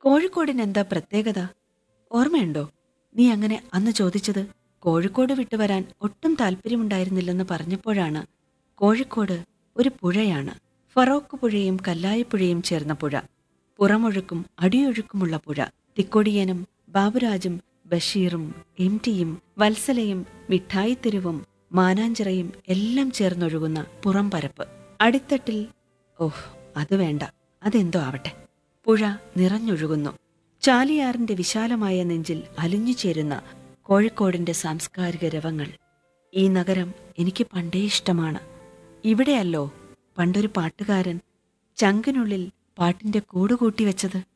കോഴിക്കോടിന് എന്താ പ്രത്യേകത ഓർമ്മയുണ്ടോ നീ അങ്ങനെ അന്ന് ചോദിച്ചത് കോഴിക്കോട് വിട്ടുവരാൻ ഒട്ടും താല്പര്യമുണ്ടായിരുന്നില്ലെന്ന് പറഞ്ഞപ്പോഴാണ് കോഴിക്കോട് ഒരു പുഴയാണ് ഫറോക്ക് പുഴയും കല്ലായപ്പുഴയും ചേർന്ന പുഴ പുറമൊഴുക്കും അടിയൊഴുക്കുമുള്ള പുഴ തിക്കൊടിയനും ബാബുരാജും ബഷീറും എം ടിയും വത്സലയും മിഠായിത്തെരുവും മാനാഞ്ചിറയും എല്ലാം ചേർന്നൊഴുകുന്ന പുറം പരപ്പ് അടിത്തട്ടിൽ ഓഹ് അത് വേണ്ട അതെന്തോ ആവട്ടെ പുഴ നിറഞ്ഞൊഴുകുന്നു ചാലിയാറിന്റെ വിശാലമായ നെഞ്ചിൽ അലിഞ്ഞു ചേരുന്ന കോഴിക്കോടിന്റെ സാംസ്കാരിക രവങ്ങൾ ഈ നഗരം എനിക്ക് പണ്ടേ ഇഷ്ടമാണ് ഇവിടെയല്ലോ പണ്ടൊരു പാട്ടുകാരൻ ചങ്കിനുള്ളിൽ പാട്ടിന്റെ കൂടുകൂട്ടി വെച്ചത്